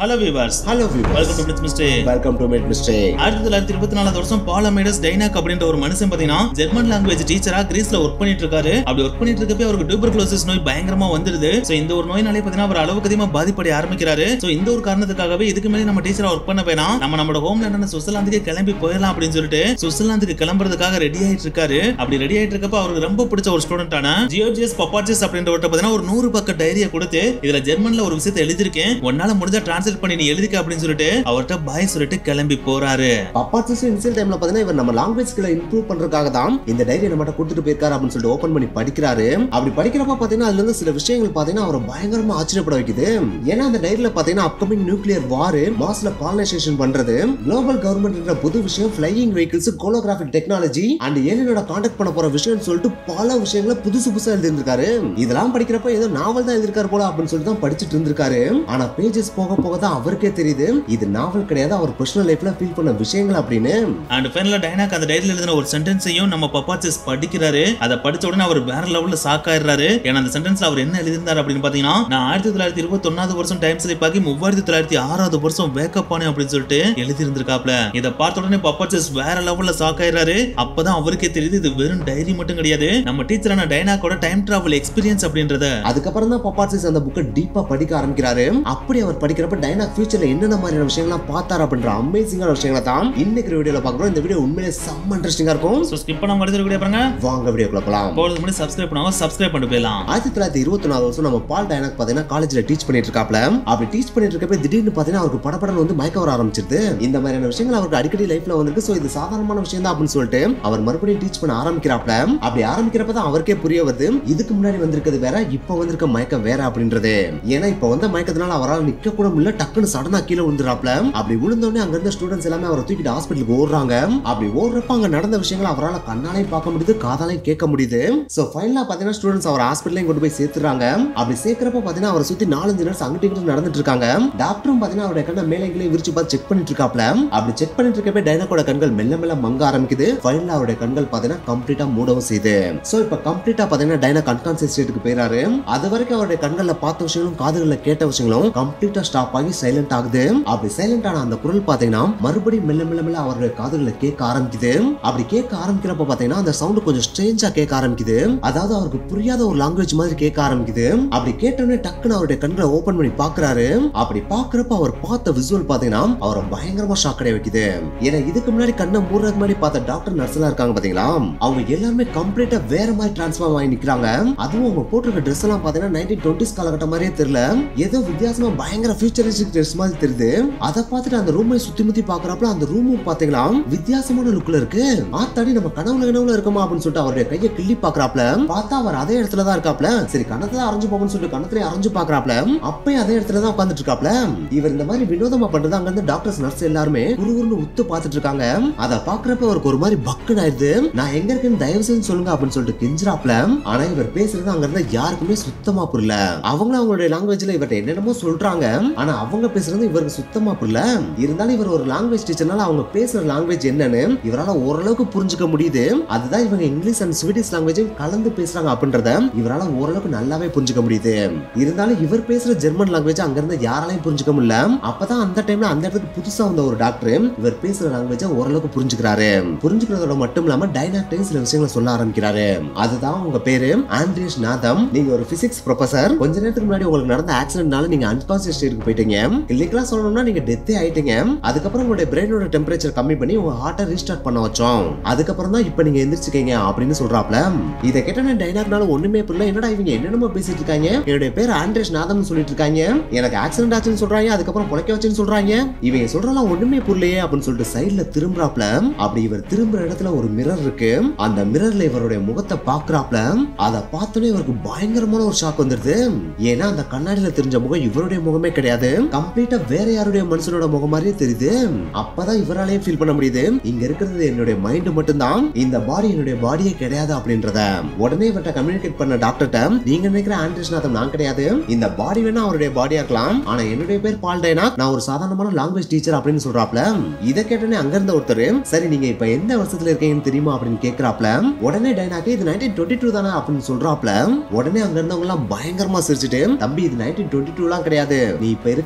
hello viewers hello welcome to மிஸ் மிஸ்டே welcome to மேட் மிஸ்டேக் ஆயிரத்தி தொள்ளாயிரத்தி இருபத்தி நாலாவது வருஷம் பாலமேடஸ் டைனாக் அப்படின்ற ஒரு மனுஷன் பாத்தீங்கன்னா ஜெர்மன் லாங்குவேஜ் டீச்சரா கிரீஸ்ல ஒர்க் பண்ணிட்டு இருக்காரு அப்படி ஒர்க் பண்ணிட்டு இருக்கப்ப அவருக்கு டியூபர்குலோசிஸ் நோய் பயங்கரமா வந்துருது சோ இந்த ஒரு நோயினாலே பாத்தீங்கன்னா அவர் அளவுக்கு அதிகமா பாதிப்படைய ஆரம்பிக்கிறாரு சோ இந்த ஒரு காரணத்துக்காகவே இதுக்கு மேலே நம்ம டீச்சரா ஒர்க் பண்ண வேணாம் நம்ம நம்மளோட ஹோம் லேண்டான சுவிட்சர்லாந்துக்கு கிளம்பி போயிடலாம் அப்படின்னு சொல்லிட்டு சுவிட்சர்லாந்துக்கு கிளம்புறதுக்காக ரெடி ஆயிட்டு இருக்காரு அப்படி ரெடி ஆயிட்டு இருக்கப்ப அவருக்கு ரொம்ப பிடிச்ச ஒரு ஸ்டூடெண்டான ஜியோஜியஸ் பப்பாச்சிஸ் அப்படின்றவர்கிட்ட பாத்தீங்கன்னா ஒரு நூறு பக்க டைரியை கொடுத்து இதுல ஜெர்மன்ல ஒரு விஷயத்தை எழுதிருக்கேன் உன்னால முடிஞ்சா டிரான்ஸ்லேட் பண்ணி நீ எழுதிக்க அப்படின்னு சொல்லிட்டு அவர்கிட்ட பாய் சொல்லிட்டு கிளம்பி போறாரு பப்பாச்சிஸ் இனிஷியல் டைம்ல பாத்தீங்கன்னா இவர் நம்ம லாங்குவேஜ் ஸ்கில்ல இம்ப்ரூவ் பண்றதுக்காக தான் இந்த டைரி நம்மகிட்ட கொடுத்துட்டு போயிருக்காரு அப்படின்னு சொல்லிட்டு ஓபன் பண்ணி படிக்கிறாரு அப்படி படிக்கிறப்ப பாத்தீங்கன்னா அதுல இருந்து சில விஷயங்கள் பாத்தீங்கன்னா அவரை பயங்கரமா ஆச்சரியப்பட வைக்குது ஏன்னா அந்த டைரியில பாத்தீங்கன்னா அப்கமிங் நியூக்ளியர் வார் மாஸ்ல காலனைசேஷன் பண்றது குளோபல் கவர்மெண்ட் புது விஷயம் flying vehicles holographic technology and ஏலியனோட கான்டாக்ட் பண்ண போற விஷயம்னு சொல்லிட்டு பல விஷயங்களை புதுசு புதுசா எழுதிருக்காரு இதெல்லாம் படிக்கிறப்ப ஏதோ நாவல் தான் எழுதிருக்காரு போல அப்படின்னு சொல்லிட்டு தான் படிச்சிட்டு இருந்திருக்காரு ஆனா பேஜஸ் போக போக தான் அவருக்கே தெரியுது இது நாவல் கிடையாது அவர் பர்சனல் லைஃப்ல ஃபீல் பண்ண விஷயங்கள் அப்படின்னு அண்ட் ஃபைனலா டைனாக் அந்த டைரியில எழுதின ஒரு சென்டென்ஸையும் நம்ம பப்பாச்சிஸ் படிக்கிறாரு அதை படிச்ச உடனே அவர் வேற லெவல்ல ஷாக் ஆயிடுறாரு ஏன்னா அந்த சென்டென்ஸ்ல அவர் என்ன எழுதியிருந்தாரு அப்படின்னு பாத்தீங்கன்னா நான் ஆயிரத்தி தொள்ளாயிரத்தி இருபத்தி ஒன்னாவது வருஷம் டைம் ஸ்லிப் ஆகி மூவாயிரத்தி தொள்ளாயிரத்தி ஆறாவது வருஷம் வேக்கப் ஆனேன் அப்படின்னு சொல்லிட்டு எழுதி இருந்திருக்காப்ல இதை பார்த்த உடனே பப்பாச்சிஸ் வேற லெவல்ல ஷாக் ஆயிடுறாரு அப்பதான் அவருக்கே தெரியுது இது வெறும் டைரி மட்டும் கிடையாது நம்ம டீச்சரான டைனாக்கோட டைம் டிராவல் எக்ஸ்பீரியன்ஸ் அப்படின்றத அதுக்கப்புறம் தான் பப்பாசிஸ் அந்த புக்கை டீப்பா படிக்க ஆரம்பிக்கிறாரு அப்படி அவர் படிக்கிறப்ப டைனா ஃபியூச்சர்ல என்னென்ன மாதிரியான விஷயங்கள்லாம் பார்த்தாரு அப்படின்ற அமேசிங்கான விஷயங்களை தான் இன்னைக்கு வீடியோல பார்க்குறோம் இந்த வீடியோ உண்மையிலே செம்ம இன்ட்ரெஸ்டிங்கா இருக்கும் ஸோ ஸ்கிப் பண்ணாம எடுத்துட்டு கூட பாருங்க வாங்க வீடியோக்குள்ள போலாம் போகிறது முன்னாடி சப்ஸ்கிரைப் பண்ணாம சப்ஸ்கிரைப் பண்ணிட்டு போயிடலாம் ஆயிரத்தி தொள்ளாயிரத்தி இருபத்தி நாலு வருஷம் நம்ம பால் டைனாக் பாத்தீங்கன்னா காலேஜ்ல டீச் பண்ணிட்டு இருக்காப்ல அப்படி டீச் பண்ணிட்டு இருக்கப்ப திடீர்னு பாத்தீங்கன்னா அவருக்கு படப்படன்னு வந்து மயக்க வர ஆரம்பிச்சிருது இந்த மாதிரியான விஷயங்கள் அவருக்கு அடிக்கடி லைஃப்ல வந்திருக்கு சோ இது சாதாரணமான விஷயம் தான் அப்படின்னு சொல்லிட்டு அவர் மறுபடியும் டீச் பண்ண ஆரம்பிக்கிறாப்ல அப்படி ஆரம்பிக்கிறப்ப தான் அவருக்கே புரிய வருது இதுக்கு முன்னாடி வந்திருக்கிறது வேற இப்ப வந்திருக்க மயக்கம் வேற அப்படின்றது ஏன்னா இப்ப வந்த மயக்கத்தினால அவரால் நிக்க கூட முடியல டக்குன்னு சடனா கீழே விழுந்துறாப்ல அப்படி விழுந்தோடனே அங்க இருந்த ஸ்டூடெண்ட்ஸ் எல்லாமே அவரை தூக்கிட்டு ஹாஸ்பிட்டலுக்கு ஓடுறாங்க அப்படி ஓடுறப்ப அங்க நடந்த விஷயங்களை அவரால் கண்ணாலையும் பார்க்க முடியுது காதாலையும் கேட்க முடியுது சோ ஃபைனலா பாத்தீங்கன்னா ஸ்டூடெண்ட்ஸ் அவர் ஹாஸ்பிட்டலையும் கொண்டு போய் சேர்த்துறாங்க அப்படி சேர்க்கிறப்ப பாத்தீங்கன்னா அவரை சுத்தி நாலஞ்சு நர்ஸ் அங்கிட்டு இங்கிட்டு நடந்துட்டு இருக்காங்க டாக்டரும் பாத்தீங்கன்னா அவருடைய கண்ணை மேலே கீழே விரிச்சு பார்த்து செக் பண்ணிட்டு இருக்காப்ல அப்படி செக் பண்ணிட்டு இருக்கப்ப டைனாக்கோட கண்கள் மெல்ல மெல்ல மங்க ஆரம்பிக்குது ஃபைனலா அவருடைய கண்கள் பாத்தீங்கன்னா கம்ப்ளீட்டா மூடவும் செய்யுது சோ இப்ப கம்ப்ளீட்டா பாத்தீங்கன்னா டைனா கன்கான்சியஸ் ஸ்டேட்டுக்கு போயிறாரு அது வரைக்கும் அவருடைய கண்கள்ல பார்த்த விஷயங்களும் காதுகள்ல கேட்ட விஷயங்களும் கம்ப்ளீட்டா ஸ்டாப் ஆகி சைலண்ட் ஆகுது அப்படி சைலண்ட் ஆன அந்த குரல் பாத்தீங்கன்னா மறுபடியும் மெல்ல மெல்ல மெல்ல அவருடைய காதுகளை கேட்க ஆரம்பிக்குது அப்படி கேட்க ஆரம்பிக்கிறப்ப பாத்தீங்கன்னா அந்த சவுண்ட் கொஞ்சம் ஸ்ட்ரேஞ்சா கேட்க ஆரம்பிக்குது அதாவது அவருக்கு புரியாத ஒரு லாங்குவேஜ் மாதிரி கேட்க ஆரம்பிக்குது அப்படி கேட்டோடனே டக்குன்னு அவருடைய கண்களை ஓபன் பண்ணி பாக்குறாரு அப்படி பாக்குறப்ப அவர் பார்த்த விசுவல் பாத்தீங்கன்னா அவரை பயங்கரமா ஷாக் அடைய வைக்குது ஏன்னா இதுக்கு முன்னாடி கண்ணை மூடுறதுக்கு முன்னாடி பார்த்த டாக்டர் நர்ஸ் எல்லாம் இருக்காங்க பாத்தீங்களா அவங்க எல்லாருமே கம்ப்ளீட்டா வேற மாதிரி டிரான்ஸ்ஃபார்ம் ஆகி நிக்கிறாங்க அதுவும் அவங்க போட்டிருக்க ட்ரெஸ் எல்லாம் பாத்தீங்கன்னா நைன்டீன் டுவெண்ட்டிஸ் காலகட்டம் மாதிரியே தெரியல ஏதோ வித்தியாசமா பயங்கர ஃபியூச்சரிஸ்டிக் ட்ரெஸ் மாதிரி தெரியுது அதை பார்த்துட்டு அந்த ரூமை சுத்தி முத்தி பாக்குறப்ப அந்த ரூமும் பாத்தீங்களா வித்தியாசமான லுக்ல இருக்கு ஆத்தாடி நம்ம கனவுல கனவுல இருக்கமா அப்படின்னு சொல்லிட்டு அவருடைய கையை கிள்ளி பாக்குறாப்ல பார்த்தா அவர் அதே இடத்துல தான் இருக்காப்ல சரி கணத்துல அரைஞ்சு போகணும்னு சொல்லிட்டு கணத்துல அரைஞ்சு பாக்குறாப்ல அப்பயும் அதே இடத்துல தான் உட்காந்துட்டு இருக்காப்ல இவர் இந்த மாதிரி வினோதமா பண்றது அங்க இருந்து டாக்டர்ஸ் நர்ஸ் எல்லாருமே குறுகுறுன்னு உத்து பார்த்துட்டு இருக்காங்க அதை பாக்குறப்ப அவருக்கு ஒரு மாதிரி பக்குன்னு ஆயிடுது நான் எங்க இருக்கேன்னு தயவு செஞ்சு சொல்லுங்க அப்படின்னு சொல்லிட்டு கெஞ்சிராப்ல ஆனா இவர் பேசுறது அங்க இருந்த யாருக்குமே சுத்தமா புரியல அவங்களும் அவங்களுடைய லாங்குவேஜ்ல இவர்ட்ட என்னென்னமோ சொல்றாங்க ஆனா அவங்க பேசுறது இவருக்கு சுத்தமா புரியல இருந்தாலும் இவர் ஒரு லாங்குவேஜ் டீச்சர்னால அவங்க பேசுற லாங்குவேஜ் என்னன்னு இவரால ஓரளவுக்கு புரிஞ்சுக்க முடியுது அதுதான் இவங்க இங்கிலீஷ் அண்ட் ஸ்வீடிஷ் லாங்குவேஜும் கலந்து பேசுறாங்க அப்படின்றத இவரால ஓரளவுக்கு நல்லாவே புரிஞ்சுக்க முடியுது இருந்தாலும் இவர் பேசுற ஜெர்மன் லாங்குவேஜ் அங்க இருந்து யாராலையும் புரிஞ்சுக்க முடியல அப்பதான் அந்த டைம்ல அந்த இடத்துக்கு புதுசா வந்த ஒரு டாக்டர் இவர் பேசுற லாங்குவேஜ ஓரளவுக்கு புரிஞ்சுக்கிறாரு புரிஞ்சுக்கிறதோட மட்டும் இல்லாம டைனாக்டையும் சில விஷயங்களை சொல்ல ஆரம்பிக்கிறாரு அதுதான் உங்க பேரு ஆண்ட்ரியஸ் நாதம் நீங்க ஒரு பிசிக்ஸ் ப்ரொஃபசர் கொஞ்ச நேரத்துக்கு முன்னாடி உங்களுக்கு நடந்த ஆக்சிடென்ட்னால நீங்க அன்கான்சியஸ் ஸ்டேட்டுக்கு போயிட்டீங்க கிளினிக்கலா சொல்லணும்னா நீங்க டெத்தே ஆயிட்டீங்க அதுக்கப்புறம் உங்களுடைய பிரெயினோட டெம்பரேச்சர் கம்மி பண்ணி உங்க ஹார்ட்டை ரீஸ்டார்ட் பண்ண வச்சோம் அதுக்கப்புறம் தான் இப்போ நீங்க எந்திரிச்சுக்கீங்க அப்படின்னு சொல்றாப்ல இதை கேட்டோன்னே டைனாக்னால ஒண்ணுமே புரியல என்னடா இவங்க என்னென்னமோ பேசிட்டு இருக்காங்க என்னுடைய பேர் ஆண்ட்ரேஸ் நாதம்னு சொல்லிட்டு இருக்காங்க எனக்கு ஆக்சிடென்ட் ஆச்சுன்னு சொல்றாங்க அதுக்கப்புறம் புழைக்க வச்சுன்னு சொல்றாங்க இவங்க சொல்றலாம் ஒண்ணுமே புரியலையே அப்படின்னு சொல்லிட்டு சைடுல திரும்புறாப்ல அப்படி இவர் திரும்புற இடத்துல ஒரு மிரர் இருக்கு அந்த மிரர்ல இவருடைய முகத்தை பாக்குறாப்ல அதை பார்த்தோன்னே இவருக்கு பயங்கரமான ஒரு ஷாக் வந்துருது ஏன்னா அந்த கண்ணாடியில தெரிஞ்ச முகம் இவருடைய முகமே கிடையாது கம்ப்ளீட்டா வேற யாருடைய மனுஷனோட முகம் மாதிரியே தெரியுது அப்பதான் இவராலேயே ஃபீல் பண்ண முடியுது இங்க இருக்கிறது என்னுடைய மைண்ட் மட்டும்தான் இந்த பாடி என்னுடைய பாடியே கிடையாது அப்படின்றத உடனே இவர்கிட்ட கம்யூனிகேட் பண்ண டாக்டர்கிட்ட நீங்க நினைக்கிற ஆண்ட்ரிஸ்நாதம் நான் கிடையாது இந்த பாடி வேணா அவருடைய பாடியா இருக்கலாம் ஆனா என்னுடைய பேர் பால் டைனா நான் ஒரு சாதாரணமான லாங்குவேஜ் டீச்சர் அப்படின்னு சொல்றாப்ல இதை கேட்டோன்னே அங்க இருந்த ஒருத்தர் சரி நீங்க இப்ப எந்த வருஷத்துல இருக்கீங்கன்னு தெரியுமா அப்படின்னு கேக்குறாப்ல உடனே டைனாக்கு இது நைன்டீன் டுவெண்ட்டி டூ தானே அப்படின்னு சொல்றாப்ல உடனே அங்க இருந்தவங்க எல்லாம் பயங்கரமா சிரிச்சுட்டு தம்பி இது நைன்டீன் டுவெண்ட்டி டூ எல்லாம் கிடையாது நீ இப்ப இருக்க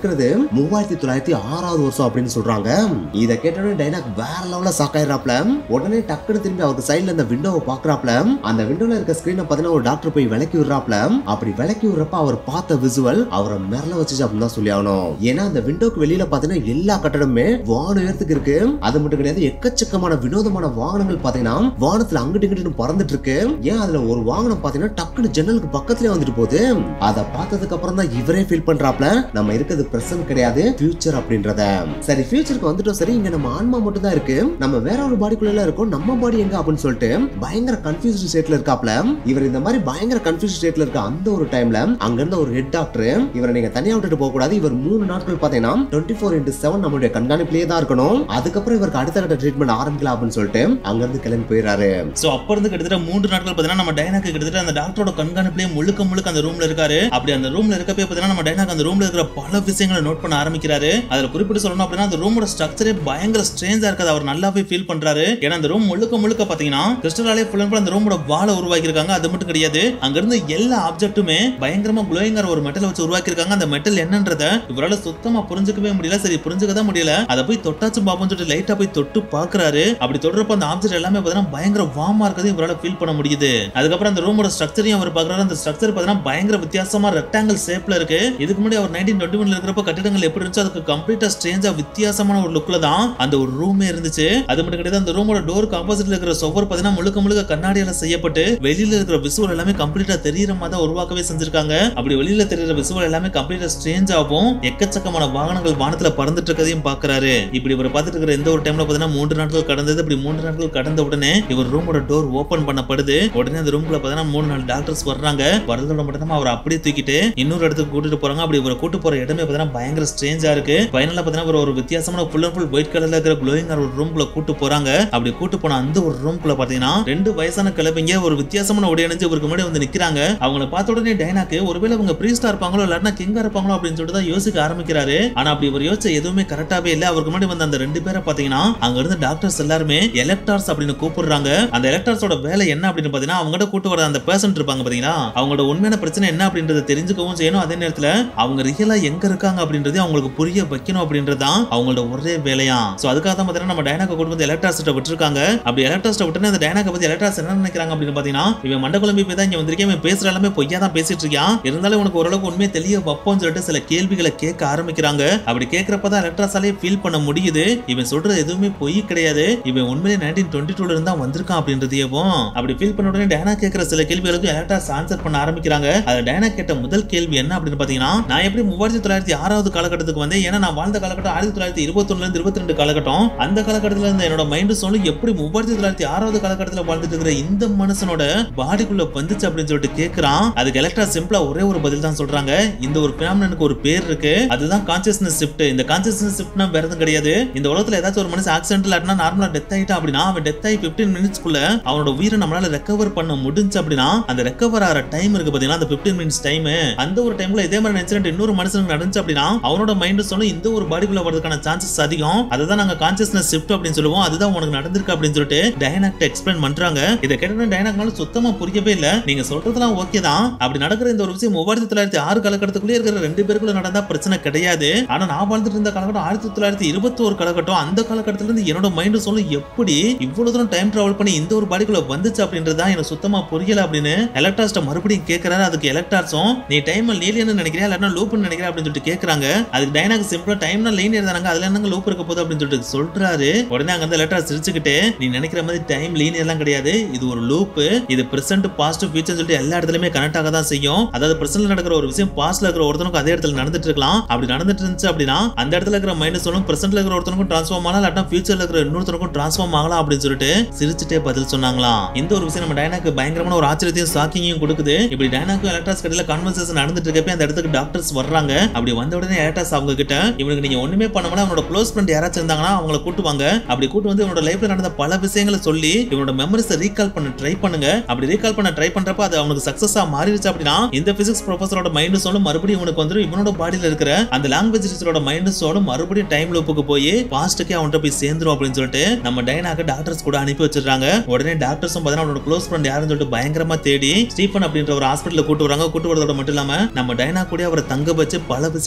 இருக்கிறது மூவாயிரத்தி தொள்ளாயிரத்தி ஆறாவது வருஷம் அப்படின்னு சொல்றாங்க இதை கேட்டோடனே டைனாக் வேற லெவல்ல சாக்காயிராப்ல உடனே டக்குன்னு திரும்பி அவருக்கு சைடுல இந்த விண்டோவை பாக்குறாப்ல அந்த விண்டோல இருக்க ஸ்கிரீனை பாத்தீங்கன்னா ஒரு டாக்டர் போய் விளக்கி விடுறாப்ல அப்படி விளக்கி விடுறப்ப அவர் பார்த்த விசுவல் அவரை மிரள வச்சுச்சு அப்படின்னு தான் சொல்லி ஆகணும் ஏன்னா அந்த விண்டோக்கு வெளியில பாத்தீங்கன்னா எல்லா கட்டடமுமே வான உயரத்துக்கு இருக்கு அது மட்டும் கிடையாது எக்கச்சக்கமான வினோதமான வாகனங்கள் பாத்தீங்கன்னா வானத்துல அங்கிட்டு இங்கிட்டு பறந்துட்டு இருக்கு ஏன் அதுல ஒரு வாகனம் பாத்தீங்கன்னா டக்குன்னு ஜன்னலுக்கு பக்கத்துலயே வந்துட்டு போகுது அதை பார்த்ததுக்கு அப்புறம் தான் இவரே ஃபீல் பண்றாப்ல நம்ம இருக்கிறது பிரசன்ட் கிடையாது ஃபியூச்சர் அப்படின்றத சரி ஃபியூச்சருக்கு வந்துட்டோம் சரி இங்க நம்ம ஆன்மா மட்டும் தான் இருக்கு நம்ம வேற ஒரு பாடிக்குள்ள இருக்கோம் நம்ம பாடி எங்க அப்படின்னு சொல்லிட்டு பயங்கர கன்ஃபியூஸ்ட் ஸ்டேட்ல இருக்காப்ல இவர் இந்த மாதிரி பயங்கர கன்ஃபியூஸ் ஸ்டேட்ல இருக்க அந்த ஒரு டைம்ல அங்க இருந்த ஒரு ஹெட் டாக்டர் இவரை நீங்க தனியா விட்டுட்டு போக கூடாது இவர் மூணு நாட்கள் பாத்தீங்கன்னா டுவெண்ட்டி ஃபோர் இன்டு செவன் நம்மளுடைய கண்காணிப்பிலேயே தான் இருக்கணும் அதுக்கப்புறம் இவருக்கு அடுத்த கட்ட ட்ரீட்மெண்ட் ஆரம்பிக்கலாம் அப்படின்னு சொல்லிட்டு அங்க இருந்து கிளம்பி போயிடுறாரு சோ அப்ப இருந்து கிட்டத்தட்ட மூன்று நாட்கள் பாத்தீங்கன்னா நம்ம டைனாக்கு கிட்டத்தட்ட அந்த டாக்டரோட கண்காணிப்புலயே முழுக்க முழுக்க அந்த ரூம்ல இருக்காரு அப்படி அந்த ரூம்ல இருக்கப்பே பாத்தீங்கன்னா நம்ம டைனாக்கு அந்த ரூம்ல இருக்கிற பல விஷயங்களை நோட் பண்ண ஆரம்பிக்கிறாரு அதுல குறிப்பிட்டு சொல்லணும் அப்படின்னா அந்த ரூமோட ஸ்ட்ரக்சரே பயங்கர ஸ்ட்ரேஞ்சா இருக்காது அவர் நல்லாவே ஃபீல் பண்றாரு ஏன்னா அந்த ரூம் முழுக்க முழுக்க பாத்தீங்கன்னா கிறிஸ்டலாலே ஃபுல் அண்ட் ஃபுல் அந்த ரூமோட வாழை உருவாக்கி இருக்காங்க அது மட்டும் கிடையாது அங்க இருந்து எல்லா ஆப்ஜெக்ட்டுமே பயங்கரமா குளோயிங்கர் ஒரு மெட்டல் வச்சு உருவாக்கி இருக்காங்க அந்த மெட்டல் என்னன்றத இவரால சுத்தமா புரிஞ்சுக்கவே முடியல சரி புரிஞ்சுக்க தான் முடியல அதை போய் தொட்டாச்சும் பாப்போம் சொல்லிட்டு லைட்டா போய் தொட்டு பாக்குறாரு அப்படி தொடுறப்ப அந்த ஆப்ஜெக்ட் எல்லாமே பாத்தீங்கன்னா பயங்கர வார்மா இருக்கிறது இவரால ஃபீல் பண்ண முடியுது அதுக்கப்புறம் அந்த ரூமோட ஸ்ட்ரக்சரையும் அவர் பாக்குறாரு அந்த ஸ்ட்ரக்சர் பாத்தீங்கன்னா பயங்கர வித்தியாசமா ரெக்டாங்கிள் ஷேப்ல இருக்கு இதுக்கு முன்னாடி அவர் நைன்டீன் டுவெண்ட்டி ஒன்ல இருக்கிறப்ப கட்டிடங்கள் எப்படி இருந்துச்சு அதுக்கு கம்ப்ளீட்டா ஸ்ட்ரேஞ்சா வித்தியாசமான ஒரு லுக்ல தான் அந்த ஒரு ரூமே இருந்துச்சு அது மட்டும் கிடையாது அந்த ரூமோட டோருக்கு ஆப்போசிட்ல இருக்கிற சுவர் பாத்தீங்கன்னா முழுக்க முழுக்க கண்ணாடியால செய்யப்பட்டு வெளியில இருக்கிற விசுவல் எல்லாமே கம்ப்ளீட்டா தெரியற மாதிரி தான் உருவாக்கவே செஞ்சிருக்காங்க அப்படி வெளியில தெரியற விசுவல் எல்லாமே கம்ப்ளீட்டா ஸ்ட்ரேஞ்சாவும் எக்கச்சக்கமான வாகனங்கள் வானத்துல பறந்துட்டு இருக்கதையும் பாக்குறாரு இப்படி இவர் பார்த்துட்டு இருக்கிற எந்த ஒரு டைம்ல பாத்தீங்கன்னா மூன்று நாட்கள் கடந்தது இப்படி மூன்று நாட்கள் கடந்த உடனே இவர் ரூமோட டோர் ஓபன் பண்ணப்படுது உடனே அந்த ரூம்குள்ள பாத்தீங்கன்னா மூணு நாலு டாக்டர்ஸ் வர்றாங்க வரதோட மட்டும் அவர் அப்படியே தூக்கிட்டு இன்னொரு இடத்துக்கு கூட்டிட்டு போறாங்க அப்படி இவரை கூட்டு போற இடமே பாத்தீங்கன்னா பயங்கர ஸ்ட்ரேஞ்சா இருக்கு ஃபைனலா பாத்தீங்கன்னா இவர் ஒரு வித்தியாசமான ஃபுல் அண்ட் ஃபுல் ஒயிட் கலர்ல இருக்கிற க்ளோயிங் ஒரு ரூம்குள்ள கூட்டு போறாங்க அப்படி கூட்டு போன அந்த ஒரு ரூம்குள்ள பாத்தீங்கன்னா ரெண்டு வயசான கிளம்பிங்க ஒரு வித்தியாசமான உடை அணிஞ்சு இவருக்கு முன்னாடி வந்து நிக்கிறாங்க அவங்கள பார்த்த உடனே டைனாக்கு ஒருவேளை அவங்க பிரீஸ்டா இருப்பாங்களோ இல்லாட்டினா கிங்கா இருப்பாங்களோ அப்படின்னு சொல்லிட்டு தான் யோசிக்க ஆரம்பிக்கிறாரு ஆனா அப்படி இவர் யோசிச்ச எதுவுமே கரெக்டாவே இல்ல அவருக்கு முன்னாடி வந்த அந்த ரெண்டு பேரை பாத்தீங்கன்னா அங்க இருந்த டாக்டர்ஸ் எல்லாருமே எலக்டார்ஸ் அப்படின்னு கூப்பிடுறாங்க அந்த எலக்டார்ஸோட வேலை என்ன அப்படின்னு பாத்தீங்கன்னா அவங்ககிட்ட கூட்டு வர அந்த பேஷண்ட் இருப்பாங்க பாத்தீங்களா அவங்களோட உண்மையான பிரச்சனை என்ன அப்படின்றத தெரிஞ்சுக்கவும் செய்யணும் அதே நேரத்துல அவங்க ரியலா எங்க இருக்காங்க அப்படின்றதே அவங்களுக்கு புரிய வைக்கணும் அப்படின்றது தான் அவங்களோட ஒரே வேலையா சோ அதுக்காக தான் பாத்தீங்கன்னா நம்ம டைனாக்க கொண்டு வந்து எலக்ட்ராஸ்ட்ட விட்டுருக்காங்க அப்படி எலக்ட்ராஸ்ட்ட விட்டுனே அந்த டைனாக்க பத்தி எலக்ட்ராஸ் என்ன நினைக்கிறாங்க அப்படின்னு பாத்தீங்கன்னா இவன் மண்ட குழம்பி போய் தான் இங்க வந்திருக்கேன் இவன் பேசுற எல்லாமே பொய்யா தான் பேசிட்டு இருக்கான் இருந்தாலும் உனக்கு ஓரளவுக்கு உண்மையை தெளிய வைப்போம்னு சொல்லிட்டு சில கேள்விகளை கேட்க ஆரம்பிக்கிறாங்க அப்படி கேட்கறப்ப தான் எலக்ட்ராஸாலே ஃபீல் பண்ண முடியுது இவன் சொல்றது எதுவுமே பொய் கிடையாது இவன் உண்மையிலே நைன்டீன் டுவெண்ட்டி டூல இருந்தா வந்திருக்கான் அப்படின்றதையும் அப்படி ஃபீல் பண்ண உடனே டைனா கேட்கிற சில கேள்விகளுக்கு எலக்ட்ராஸ் ஆன்சர் பண்ண ஆரம்பிக்கிறாங்க அது டைனா கேட்ட முதல் கேள்வி என்ன அப்படின்னு பாத்தீங்கன்னா நான் எப்படி மூவாயிரத்தி தொள்ளாயிரத்தி ஆறாவது காலகட்டத்துக்கு வந்தேன் ஏன்னா நான் வாழ்ந்த காலகட்டம் ஆயிரத்தி தொள்ளாயிரத்தி இருபத்தொன்னுல இருந்து இருபத்தி ரெண்டு காலகட்டம் அந்த காலகட்டத்துல இருந்த என்னோட மைண்ட் சொல்லி எப்படி மூவாயிரத்தி தொள்ளாயிரத்தி ஆறாவது காலகட்டத்துல வாழ்ந்துட்டு இருக்கிற இந்த மனுஷனோட பாடிக்குள்ள வந்துச்சு அப்படின்னு சொல்லிட்டு கேக்குறான் அதுக்கு எலக்ட்ரா சிம்பிளா ஒரே ஒரு பதில் தான் சொல்றாங்க இந்த ஒரு பினாமினனுக்கு ஒரு பேர் இருக்கு அதுதான் கான்சியஸ்னஸ் ஷிஃப்ட் இந்த கான்சியஸ்னஸ் ஷிஃப்ட்னா வேற எதுவும் கிடையாது இந்த உலகத்துல ஏதாச்சும் ஒரு மனுஷன் ஆக்சிடென்ட் இல்லாட்டினா நார்மலா டெத் ஆயிட்டா அப்படின்னா அவன் டெத் ஆகி 15 மினிட்ஸ்க்குள்ள அவனோட உயிரை நம்மளால ரெக்கவர் பண்ண முடிஞ்சு அப்படின்னா அந்த ரெக்கவர் ஆகிற டைம் இருக்கு பாத்தீங்கன்னா அந்த 15 மினிட்ஸ் டைம் அந்த ஒரு டைம்ல இதே மாதிரி இன்சிடென்ட் இன்னொரு மனுஷனுக்கு நடந்துச்சு அப்படின்னா அவனோட மைண்ட் சொல்லும் இந்த ஒரு பாடிக்குள்ள வரதுக்கான சான்சஸ் அதிகம் அதுதான் நாங்க கான்சியஸ்னஸ் ஷிஃப்ட் அப்படின்னு சொல்லுவோம் அதுதான் உனக்கு நடந்திருக்கு அப்படின்னு சொல்லிட்டு டைனாக்ட் எக்ஸ்பிளைன் பண்றாங்க இதை கேட்டோன்னு டைனாக்னால சுத்தமா புரியவே இல்ல நீங்க சொல்றதெல்லாம் ஓகே தான் அப்படி நடக்கிற இந்த ஒரு விஷயம் மூவாயிரத்தி தொள்ளாயிரத்தி ஆறு காலகட்டத்துக்குள்ளே இருக்கிற ரெண்டு பேருக்குள்ள நடந்தா பிரச்சனை கிடையாது ஆனா நான் வாழ்ந்துட்டு இருந்த காலகட்டம் ஆயிரத்தி தொள்ளாயிரத்தி இருபத்தி ஒரு காலகட்டம் அந்த காலகட்டத்துல இருந்து என்னோட மைண்ட் சொல்லும் எப்படி இவ்வளவு தூரம் டைம் டிராவல் பண்ணி இந்த ஒரு பாடிக்குள்ள வந்துச்சு அப்படின்றது தான் எனக்கு சுத்தமா புரியல அப்படின்னு எலக்ட்ராஸ்ட மறுபடியும் கேட்கறாரு அதுக்கு எலக்ட்ராஸும் நீ டைம் லீலியன்னு நினைக்கிறியா இல்லைன்னா லூப்னு நினைக்கிறியா அப்படின்னு சொல்லிட்டு கேட்கறாங்க அதுக்கு டைனாக்கு சிம்பிளா டைம்னா லைன் இருந்தாங்க அதுல என்னங்க லூப் இருக்க போகுது அப்படின்னு சொல்லிட்டு சொல்றாரு உடனே அங்க வந்து எலக்ட்ரா சிரிச்சுக்கிட்டு நீ நினைக்கிற மாதிரி டைம் லீனியர் எல்லாம் கிடையாது இது ஒரு லூப் இது பிரசன்ட் பாஸ்ட் ஃபியூச்சர் சொல்லிட்டு எல்லா இடத்துலயுமே கனெக்ட் ஆக தான் செய்யும் அதாவது பிரசன்ட்ல நடக்கிற ஒரு விஷயம் பாஸ்ட்ல இருக்கிற ஒருத்தனுக்கும் அதே இடத்துல நடந்துட்டு இருக்கலாம் அப்படி நடந்துட்டு இருந்துச்சு அப்படின்னா அந்த இடத்துல இருக்கிற மைண்ட் சொல்லும் பிரசன்ட்ல இருக்கிற ஒருத்தனுக்கும் ட்ரான்ஸ்ஃபார்ம் ஆகலாம் இல்லாட்டா ஃபியூச்சர்ல இருக்கிற இன்னொருத்தனுக்கும் ட்ரான்ஸ்ஃபார்ம் ஆகலாம் அப்படின்னு சொல்லிட்டு சிரிச்சுட்டே பதில் சொன்னாங்களாம் இந்த ஒரு விஷயம் நம்ம டைனாக்கு பயங்கரமான ஒரு ஆச்சரியத்தையும் ஷாக்கிங்கையும் கொடுக்குது இப்படி டைனாக்கும் எலக்ட்ராஸ் கடையில கான்வர்சேஷன் நடந்துட்டு இருக்கப்ப அந்த இடத்துக்கு டாக்டர்ஸ் வர்றாங்க அப்படி வந்த உடனே எலக்ட்ராஸ் அவங்க கிட்ட இவனுக்கு நீங்க ஒண்ணுமே பண்ண அவனோட க்ளோஸ் ஃப்ரெண்ட் யாராச்சும் இருந்தாங்கன்னா அவங்கள கூட்டு வாங்க அப்படி கூட்டு வந்து இவனோட லைஃப்ல நடந்த பல விஷயங்களை சொல்லி இவனோட மெமரிஸ் ரீகால் பண்ண ட்ரை பண்ணுங்க அப்படி ரீகால் பண்ண ட்ரை பண்றப்ப அது அவனுக்கு சக்சஸா மாறிடுச்சு அப்படின்னா இந்த பிசிக்ஸ் ப்ரொஃபஸரோட மைண்ட் சோலும் மறுபடியும் இவனுக்கு வந்துரும் இவனோட பாடியில இருக்கிற அந்த லாங்குவேஜ் டீச்சரோட மைண்ட் சோலும் மறுபடியும் டைம் லூப்புக்கு போய் பாஸ்ட்டுக்கே அவன்கிட்ட போய் சேர்ந்துரும் அப்படின்னு சொல்லிட்டு நம்ம டைனாக்கு டாக்டர்ஸ் கூட அனுப்பி வச்சிடுறாங்க உடனே டாக்டர்ஸும் பார்த்தீங்கன்னா அவனோட க்ளோஸ் ஃப்ரெண்ட் யாருன்னு சொல்லிட்டு பயங்கரமா தேடி ஸ்டீஃபன் அப்படின்ற ஒரு ஹாஸ்பிட்டல் கூட்டு வராங்க கூட்டு வரதோட மட்டும் இல்லாம நம்ம டைனா கூட அவரை தங்க வச்சு பல விஷயங்களை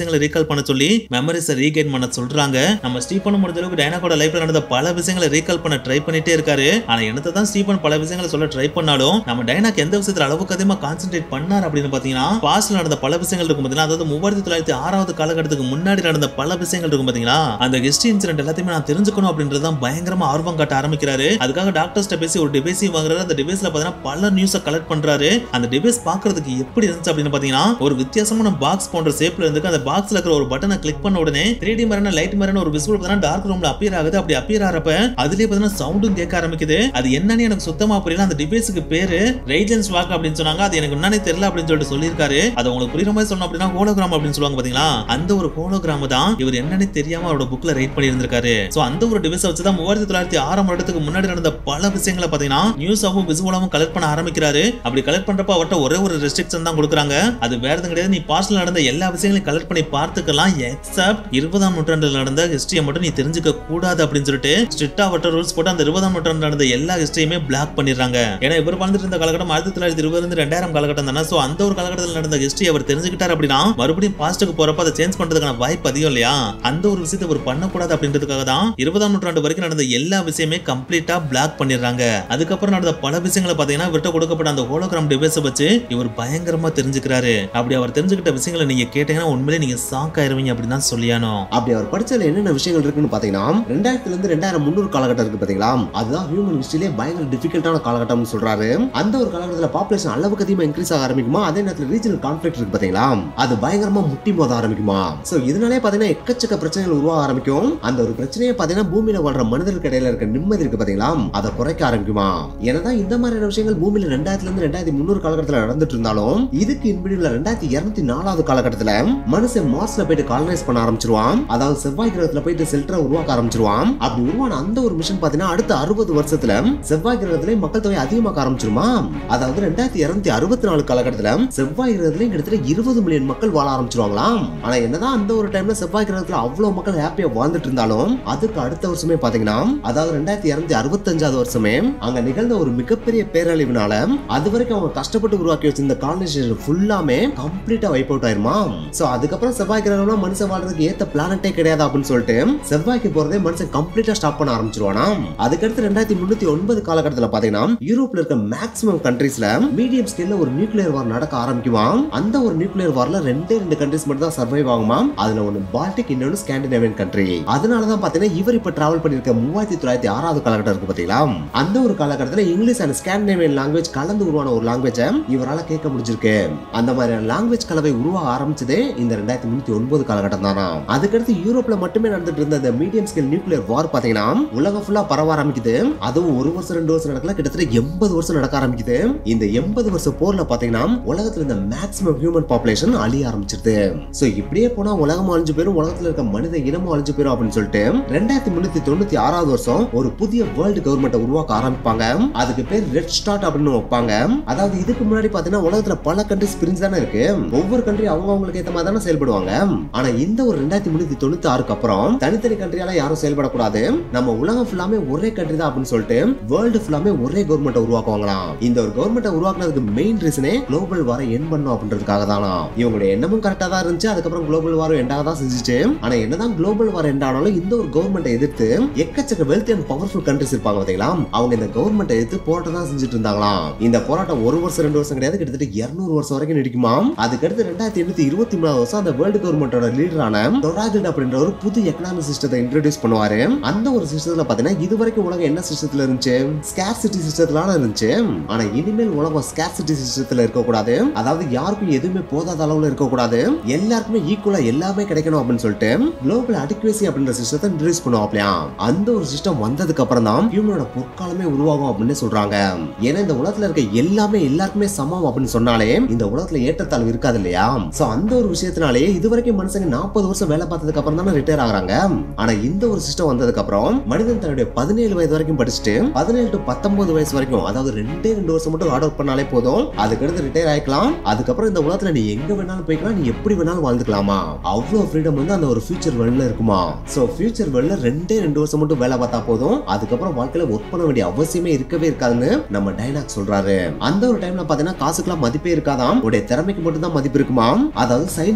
விஷயங்களை ரீகால் பண்ண சொல்லி மெமரிஸை ரீகெயின் பண்ண சொல்றாங்க நம்ம ஸ்டீபன் முடிஞ்ச அளவுக்கு டைனாக்கோட லைஃப்ல நடந்த பல விஷயங்களை ரீகால் பண்ண ட்ரை பண்ணிட்டே இருக்காரு ஆனா என்னத்தை தான் ஸ்டீபன் பல விஷயங்களை சொல்ல ட்ரை பண்ணாலும் நம்ம டைனாக்கு எந்த விஷயத்துல அளவுக்கு அதிகமா கான்சென்ட்ரேட் பண்ணார் அப்படின்னு பாத்தீங்கன்னா பாஸ்ட்ல நடந்த பல விஷயங்கள் இருக்கும் பாத்தீங்கன்னா அதாவது மூவாயிரத்தி தொள்ளாயிரத்தி ஆறாவது காலகட்டத்துக்கு முன்னாடி நடந்த பல விஷயங்கள் இருக்கும் பாத்தீங்களா அந்த ஹிஸ்டரி இன்சிடென்ட் எல்லாத்தையுமே நான் தெரிஞ்சுக்கணும் அப்படின்றது தான் பயங்கரமா ஆர்வம் காட்ட ஆரம்பிக்கிறாரு அதுக்காக டாக்டர்ஸ்ட்ட பேசி ஒரு டிவைஸ் வாங்குறாரு அந்த டிவைஸ்ல பாத்தீங்கன்னா பல நியூஸை கலெக்ட் பண்றாரு அந்த டிவைஸ் பாக்குறதுக்கு எப்படி இருந்துச்சு அப்படின்னு பாத்தீங்கன்னா ஒரு வித்தியாசமான பாக்ஸ் போன்ற ஷேப்ல இருந்து அந்த பாக்ஸ்ல இருக்கிற ஒரு பட்டனை கிளிக் பண்ண உடனே த்ரீ டி மாதிரியான லைட் மாதிரியான ஒரு விசுவல் பார்த்தீங்கன்னா டார்க் ரூம்ல அப்பியர் ஆகுது அப்படி அப்பியர் ஆறப்ப அதுலயே பார்த்தீங்கன்னா சவுண்டும் கேட்க ஆரம்பிக்குது அது என்னன்னு எனக்கு சுத்தமா புரியல அந்த டிவைஸுக்கு பேரு ரேஜன்ஸ் வாக் அப்படின்னு சொன்னாங்க அது எனக்கு என்னன்னே தெரியல அப்படின்னு சொல்லிட்டு சொல்லியிருக்காரு அது உங்களுக்கு புரியுற மாதிரி சொன்னோம் அப்படின்னா ஹோலோகிராம் அப்படின்னு சொல்லுவாங்க பாத்தீங்களா அந்த ஒரு ஹோலோகிராம் தான் இவர் என்னன்னு தெரியாம அவரோட புக்ல ரைட் பண்ணி இருந்திருக்காரு சோ அந்த ஒரு டிவைஸ் வச்சு தான் மூவாயிரத்தி தொள்ளாயிரத்தி ஆறாம் வருடத்துக்கு முன்னாடி நடந்த பல விஷயங்களை பாத்தீங்கன்னா நியூஸாவும் விசுவலாவும் கலெக்ட் பண்ண ஆரம்பிக்கிறாரு அப்படி கலெக்ட் பண்றப்ப அவர்ட்ட ஒரே ஒரு ரெஸ்ட்ரிக்ஷன் தான் கொடுக்குறாங்க அது வேற எதுவும் கிடையாது நீ பாஸ்ட்ல நடந்த எல்லா விஷயங்களையும் கலெக்ட் பண்ணி பார்த்துக்கலாம் எக்ஸப்ட் இருபதாம் நூற்றாண்டுல நடந்த ஹிஸ்டரியை மட்டும் நீ தெரிஞ்சுக்க கூடாது அப்படின்னு சொல்லிட்டு ஸ்ட்ரிக்டா அவர்ட்ட ரூல்ஸ் போட்டு அந்த இருபதாம் நூற்றாண்டு நடந்த எல்லா ஹிஸ்டரியுமே பிளாக் பண்ணிடுறாங்க ஏன்னா இவர் வாழ்ந்துட்டு இருந்த காலகட்டம் ஆயிரத்தி தொள்ளாயிரத்தி இருபது இருந்து ரெண்டாயிரம் காலகட்டம் தானே சோ அந்த ஒரு காலகட்டத்தில் நடந்த ஹிஸ்டரி அவர் தெரிஞ்சுக்கிட்டார் அப்படின்னா மறுபடியும் பாஸ்ட்டுக்கு போறப்ப அதை சேஞ்ச் பண்றதுக்கான வாய்ப்பு அதிகம் இல்லையா அந்த ஒரு விஷயத்தை அவர் பண்ணக்கூடாது அப்படின்றதுக்காக தான் இருபதாம் நூற்றாண்டு வரைக்கும் நடந்த எல்லா விஷயமே கம்ப்ளீட்டா பிளாக் பண்ணிடுறாங்க அதுக்கப்புறம் நடந்த பல விஷயங்களை பாத்தீங்கன்னா இவர்கிட்ட கொடுக்கப்பட்ட அந்த ஹோலோகிராம் டிவைஸை வச்சு இவர் பயங்கரமா தெரிஞ்சுக்கிறாரு அப்படி அவர் தெரிஞ்சுக்கிட்ட விஷயங்களை நீங்க கேட்டீங்கன்னா உண்மையிலே நீங்க ஷாக் ஆயிருவீங்க அப்படின்னு தான் சொல்லியானோம் அப்படி அவர் படிச்சதுல என்னென்ன விஷயங்கள் இருக்குன்னு பாத்தீங்கன்னா ரெண்டாயிரத்துல இருந்து ரெண்டாயிரம் முந்நூறு காலகட்டம் இருக்கு பாத்தீங்களா அதுதான் ஹியூமன் ஹிஸ்டரியிலே பயங்கர டிஃபிகல்ட்டான காலகட்டம்னு சொல்றாரு அந்த ஒரு காலகட்டத்தில் பாப்புலேஷன் அளவுக்கு அதிகமா இன்க்ரீஸ் ஆக ஆரம்பிக்குமா அதே நேரத்தில் ரீஜனல் கான்ஃபிளிக் இருக்கு பாத்தீங்களா அது பயங்கரமா முட்டி மோத ஆரம்பிக்குமா சோ இதனாலே பாத்தீங்கன்னா எக்கச்சக்க பிரச்சனைகள் உருவாக ஆரம்பிக்கும் அந்த ஒரு பிரச்சனையை பாத்தீங்கன்னா பூமியில வாழ்ற மனிதர்களுக்கு இடையில இருக்க நிம்மதி இருக்கு பாத்தீங்களா அதை குறைக்க ஆரம்பிக்குமா என்னதான் இந்த மாதிரியான விஷயங்கள் பூமியில ரெண்டாயிரத்துல இருந்து ரெண்டாயிரத்தி முந்நூறு காலகட்டத்தில் நடந்துட்டு இருந்தாலும் இதுக்கு இன்பிடியில் ரெண்டாயிரத்தி இருநூத்தி நாலாவது காலகட்டத்துல மனுஷன் மார்ஸ்ல போயிட்டு காலனைஸ் பண்ண ஆரம்பிச்சிருவான் அதாவது செவ்வாய் கிரகத்துல போயிட்டு செல்டரை உருவாக்க ஆரம்பிச்சிருவான் அப்படி உருவான அந்த ஒரு மிஷன் பாத்தீங்கன்னா அடுத்த அறுபது வருஷத்துல செவ்வாய் கிரகத்திலே மக்கள் தொகை அதிகமாக்க ஆரம்பிச்சிருமா அதாவது ரெண்டாயிரத்தி இருநூத்தி அறுபத்தி நாலு காலகட்டத்துல செவ்வாய் கிரகத்திலே கிட்டத்தட்ட இருபது மில்லியன் மக்கள் வாழ ஆரம்பிச்சிருவாங்களாம் ஆனா என்னதான் அந்த ஒரு டைம்ல செவ்வாய் கிரகத்துல அவ்வளவு மக்கள் ஹாப்பியா வாழ்ந்துட்டு இருந்தாலும் அதுக்கு அடுத்த வருஷமே பாத்தீங்கன்னா அதாவது ரெண்டாயிரத்தி இருநூத்தி அறுபத்தஞ்சாவது வருஷமே அங்க நிகழ்ந்த ஒரு மிகப்பெரிய பேரழிவுனால அது வரைக்கும் அவங்க கஷ்டப்பட்டு உருவாக்கி வச்சிருந்த காலனைசேஷன் ஃபுல்லாமே கம்ப்ளீட்டா வைப் அவுட் ஆயிருமா சோ அதுக்கப்புறம் செவ்வாய் கிரகம்னா மனுஷன் வாழ்றதுக்கு ஏத்த பிளானட்டே கிடையாது அப்படின்னு சொல்லிட்டு செவ்வாய்க்கு போறதே மனுஷன் கம்ப்ளீட்டா ஸ்டாப் பண்ண ஆரம்பிச்சிருவானா அதுக்கடுத்து ரெண்டாயிரத்தி முன்னூத்தி ஒன்பது காலகட்டத்துல பாத்தீங்கன்னா யூரோப்ல இருக்க மேக்ஸிமம் கண்ட்ரீஸ்ல மீடியம் ஸ்கேல்ல ஒரு நியூக்ளியர் வார் நடக்க ஆரம்பிக்குமா அந்த ஒரு நியூக்ளியர் வார்ல ரெண்டே ரெண்டு கண்ட்ரிஸ் மட்டும் தான் சர்வைவ் ஆகுமா அதுல ஒன்னு பால்டிக் இன்னொன்னு ஸ்காண்டினேவியன் கண்ட்ரி அதனாலதான் பாத்தீங்கன்னா இவர் இப்ப டிராவல் பண்ணிருக்க மூவாயிரத்தி தொள்ளாயிரத்தி ஆறாவது காலகட்டம் இருக்கு பாத்தீங்களா அந்த ஒரு காலகட்டத்துல இங்கிலீஷ் அண்ட் ஸ்காண்டினேவியன் லாங்குவேஜ் கலந்து உருவான ஒரு லாங்குவேஜ் இவரால கேட்க முடிஞ்சிருக்கு அந்த மாதிரியான லாங்குவேஜ் கலவை உருவாக ஆரம்பிச்சதே இந்த ரெண்டாயிரத்தி முன்னூத்தி ஒன்பது காலகட்டம் தானா அதுக்கடுத்து யூரோப்ல மட்டுமே நடந்துட்டு இருந்த இந்த மீடியம் ஸ்கேல் நியூக்ளியர் வார் பாத்தீங்கன்னா உலகம் ஃபுல்லா பரவ ஆரம்பிக்குது அதுவும் ஒரு வருஷம் ரெண்டு வருஷம் நடக்கல கிட்டத்தட்ட எண்பது வருஷம் நடக்க ஆரம்பிக்குது இந்த எண்பது வருஷம் போர்ல பாத்தீங்கன்னா உலகத்துல இருந்த மேக்ஸிமம் ஹியூமன் பாப்புலேஷன் அழிய ஆரம்பிச்சிருது சோ இப்படியே போனா உலகம் அழிஞ்சு போயிரும் உலகத்துல இருக்க மனித இனமும் அழிஞ்சு போயிரும் அப்படின்னு சொல்லிட்டு ரெண்டாயிரத்தி முன்னூத்தி தொண்ணூத்தி ஆறாவது வருஷம் ஒரு புதிய வேர்ல்டு கவர்மெண்ட் உருவாக்க ஆரம்பிப்பாங்க அதுக்கு பேர் ரெட் ஸ்டார்ட் அப்படின்னு வைப்பாங்க அதாவது இதுக்கு முன்னாடி பாத்தீங்கன்னா உலகத்துல பல கண்ட்ரிஸ் பிரிஞ்சு தானே இருக்கு ஒவ்வொரு கண்ட்ரி அவங்க அவங்களுக்கு ஏத்த மாதிரி தானே செயல்படுவாங்க ஆனா இந்த ஒரு ரெண்டாயிரத்தி முன்னூத்தி தொண்ணூத்தி ஆறுக்கு அப்புறம் தனித்தனி கண்ட்ரியால யாரும் செயல்படக்கூடாது நம்ம உலகம் ஃபுல்லாமே ஒரே கண்ட்ரி தான் அப்படின்னு சொல்லிட்டு வேர்ல்டு ஃபுல்லாமே ஒரே கவர்மெண்ட் உருவாக்குவாங்களாம் இந்த ஒரு கவர்மெண்ட் உருவாக்குனதுக்கு மெயின் ரீசனே குளோபல் வார என் பண்ணும் அப்படின்றதுக்காக தானா இவங்களுடைய எண்ணமும் கரெக்டா தான் இருந்துச்சு அதுக்கப்புறம் குளோபல் வாரம் எண்டாக தான் செஞ்சுச்சு ஆனா என்னதான் குளோபல் வார் எண்ட் ஆனாலும் இந்த ஒரு கவர்மெண்ட்டை எதிர்த்து எக்கச்சக்க வெல்த் அண்ட் பவர்ஃபுல் கண்ட்ரிஸ் இருப்பாங்க பாத்தீங்களா அவங்க இந்த கவர்மெண்ட்டை எதிர்த்து போராட்டம் தான் செஞ்சுட்டு இருந்தாங்களாம் இந்த போராட்டம் ஒரு வருஷம் ரெண்டு வருஷம் கிடையாது கிட்டத்தட்ட இருநூறு வருஷம் வரைக்கும் நீடிக்குமா அதுக்கடுத்து ரெண்டாயிரத்தி எண்ணூத்தி இருபத்தி மூணாவது வருஷம் அந்த வேர்ல்டு கவர்மெண்டோட லீடரான டொராஜன் அப்படின்ற ஒரு புது எக்கனாமிக் சிஸ்டத்தை இன்ட்ரோடியூஸ் பண்ணுவாரு அந்த ஒரு சிஸ்டத்துல பாத்தீங்கன்னா இது வரைக்கும் உலகம் என்ன சிஸ்டத்துல இருந்துச்சு ஸ்கேர்சிட்டி சிஸ்டத்துல இருந்துச்சு ஆனா இனிமேல் உலகம் ஸ்கேர்சிட்டி சிஸ்டத்துல இருக்க கூடாது அதாவது யாருக்கும் எதுவுமே போதாத அளவுல இருக்க கூடாது எல்லாருக்குமே ஈக்குவலா எல்லாமே கிடைக்கணும் அப்படின்னு சொல்லிட்டு குளோபல் அடிக்குவேசி அப்படின்ற சிஸ்டத்தை இன்ட்ரோடியூஸ் பண்ணுவாப்லையா அந்த ஒரு சிஸ்டம் வந்ததுக்கு அப்புறம் தான் ஹியூமனோட பொற்காலமே உருவாகும் அப்படின்னு சொல்றாங்க ஏன்னா இந்த உலகத்துல இருக்க எல்லாமே எல்லாருக்குமே சமம் அப்படின்னு சொன்னாலே இந்த உலகத்துல ஏற்றத்தாழ்வு இருக்காது இல்லையா சோ அந்த ஒரு விஷயத்தினாலே இது வரைக்கும் மனுஷங்க நாற்பது வருஷம் வேலை பார்த்ததுக்கு அப்புறம் தானே ரிட்டையர் ஆகுறாங்க ஆனா இந்த ஒரு சிஸ்டம் வந்ததுக்கு அப்புறம் மனிதன் தன்னுடைய பதினேழு வயது வரைக்கும் படிச்சுட்டு பதினேழு டு பத்தொன்பது வயசு வரைக்கும் அதாவது ரெண்டே ரெண்டு வருஷம் மட்டும் ஹார்ட் ஒர்க் பண்ணாலே போதும் அதுக்கடுத்து ரிட்டையர் ஆயிக்கலாம் அதுக்கப்புறம் இந்த உலகத்துல நீ எங்க வேணாலும் போய்க்கலாம் நீ எப்படி வேணாலும் வாழ்ந்துக்கலாமா அவ்வளவு ஃப்ரீடம் வந்து அந்த ஒரு ஃபியூச்சர் வேர்ல்ட்ல இருக்குமா சோ ஃபியூச்சர் வேர்ல்ட்ல ரெண்டே ரெண்டு வருஷம் மட்டும் வேலை பார்த்தா போதும் அதுக்கப்புறம் வாழ்க்கையில ஒர்க் பண்ண வேண்டிய அவசியமே இருக்கவே இருக்காதுன்னு நம்ம டைனாக் சொல்றாரு அந்த ஒரு டைம்ல பாத்தீங்கன்னா காசுக்கெல்லாம் மதிப்பே இருக்காதாம் உடைய திறமைக்கு மட்டும் தான் மதிப்பு இருக்குமா அதாவது சயின்ஸுக்கும்